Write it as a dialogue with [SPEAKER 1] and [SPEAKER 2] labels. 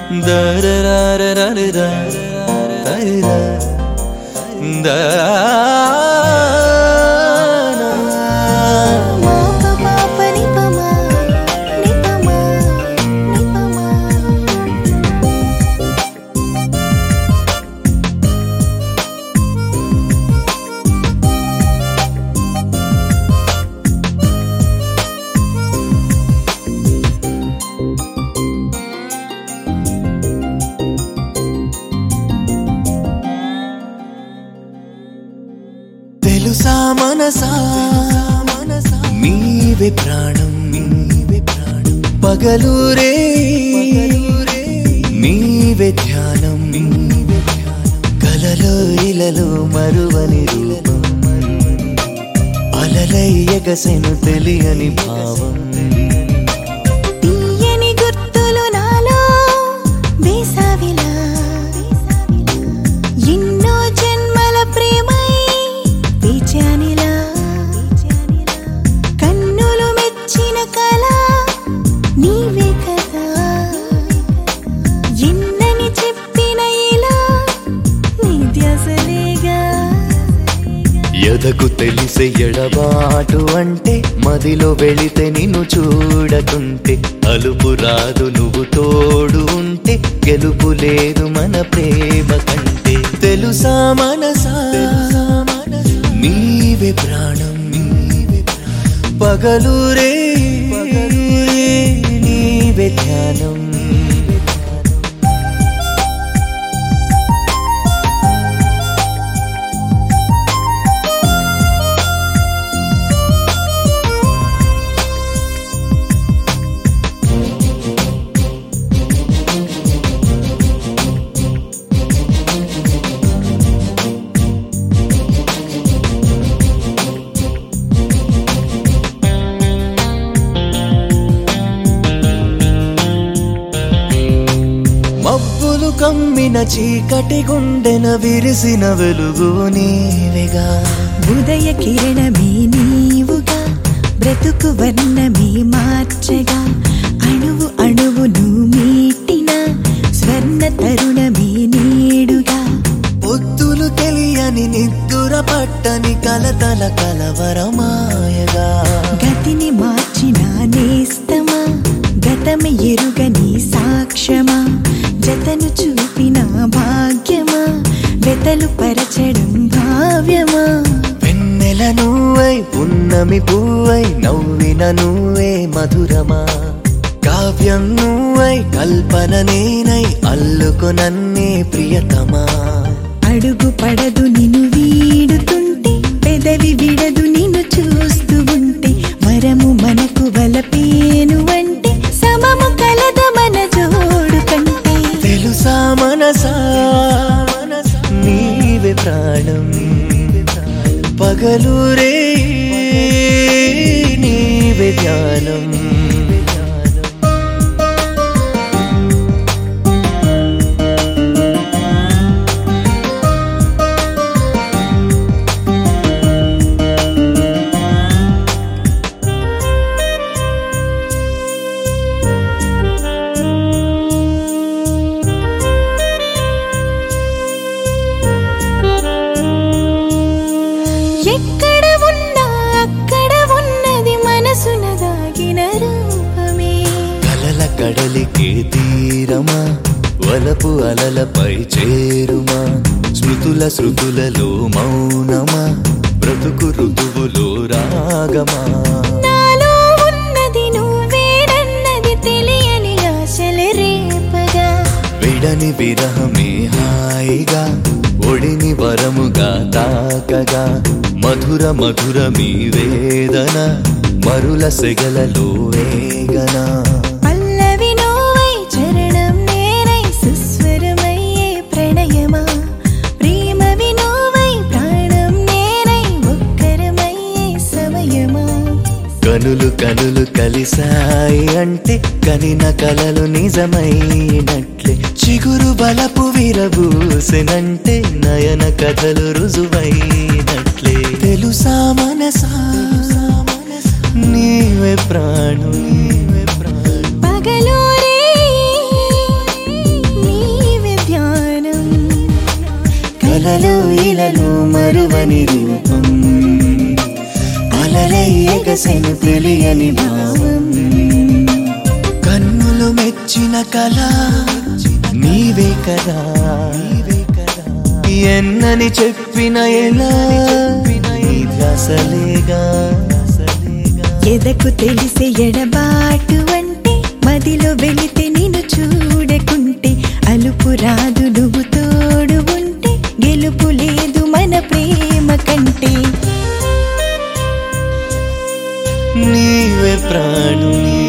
[SPEAKER 1] మాప పాప నిపమా నిపమా నిపమా
[SPEAKER 2] తెలుసా మనసా మనసా నీవే ప్రాణం నీవే ప్రాణం పగలూరే నీవే ధ్యానం నీవే ధ్యానం కలలో ఇలలో మరువని రూపం అలలై ఎగసెను తెలియని భావం
[SPEAKER 1] తీయని గుర్తులు నాలో వేసావిలా ఎన్నో జన్మల ప్రేమై వేచానిలా కన్నులు మెచ్చిన కళ నీవే కదా ఎన్నని చెప్పిన ఇలా నీ ధ్యాసలేగా
[SPEAKER 2] ఎదకు తెలిసే ఎడబాటు అంటే మదిలో వెళితే నిన్ను చూడకుంటే అలుపు రాదు నువ్వు తోడు ఉంటే గెలుపు లేదు మన ప్రేమ కంటే తెలుసా మనసా నీవే ప్రాణం నీవే ప్రాణం పగలురే నీవే ధ్యానం మబ్బులు కమ్మిన చీకటి గుండెన విరిసిన వెలుగు నీవేగా
[SPEAKER 1] ఉదయ కిరణమే నీవుగా బ్రతుకు వర్ణమే మార్చగా అణువు అణువును మీటిన స్వర్ణ తరుణమే నేడుగా
[SPEAKER 2] పొద్దులు తెలియని నిద్దుర పట్టని కలతల కలవరమాయగా
[SPEAKER 1] గతిని మార్చిన నేస్తమా గతమి ఎరుగని సాక్ష్యమా జతను చూపిన భాగ్యమా వెతలు పరచడం భావ్యమా
[SPEAKER 2] వెన్నెల నువ్వై పున్నమి పువ్వై నవ్విన నువ్వే మధురమా కావ్యం నువ్వై కల్పన నేనై అల్లుకు నన్నే ప్రియతమా
[SPEAKER 1] అడుగు పడదు నిన్ను వీడుతుంటే పెదవి విడదు నిన్ను చూస్తూ ఉంటే వరము మనకు వలపేను అంటే సమము కలద మన జోడు కంటే
[SPEAKER 2] తెలుసా మనసా నీవే ప్రాణం పగలురే నీవే ధ్యానం
[SPEAKER 1] ఎక్కడ ఉన్నా అక్కడ ఉన్నది మనసున దాగిన రూపమే
[SPEAKER 2] కలల కడలికే తీరమా వలపు అలలపై చేరుమా స్మృతుల శృతులలో మౌనమా బ్రతుకు ఋతువులో రాగమా
[SPEAKER 1] నాలో ఉన్నది నువ్వేనన్నది తెలియని ఆశలు రేపగా
[SPEAKER 2] విడని విరహమే హాయిగా ఒడిని వరముగా తాకగా మధుర మధుర మీ వేదన మరుల సెగలలో వేగనా
[SPEAKER 1] పల్లవి నోవై చరణం నేనై సుస్వరమయ్యే ప్రణయమా ప్రేమ వినోవై ప్రాణం నేనై ఒక్కరమయ్యే సమయమా
[SPEAKER 2] కనులు కనులు కలిసాయి అంటే కనిన కలలు నిజమైనట్లే చిగురు బలపు విరబూసెనంటే నయన కథలు రుజువైనట్లే తెలుసా మనసా నీవే ప్రాణం నీవే ప్రాణం
[SPEAKER 1] పగలూరే
[SPEAKER 2] కలలో ఇలలో మరువని రూపం అలలై ఎగసెను తెలియని భావం కన్నులు మెచ్చిన కళ నీవే కదా ఎన్నని చెప్పిన ఎలా ఇది అసలేగా
[SPEAKER 1] ఎదకు తెలిసే ఎడబాటు అంటే మదిలో వెళితే నిన్ను చూడకుంటే అలుపు రాదు నువ్వు తోడు ఉంటే గెలుపు లేదు మన ప్రేమ కంటే
[SPEAKER 2] నీవే ప్రాణు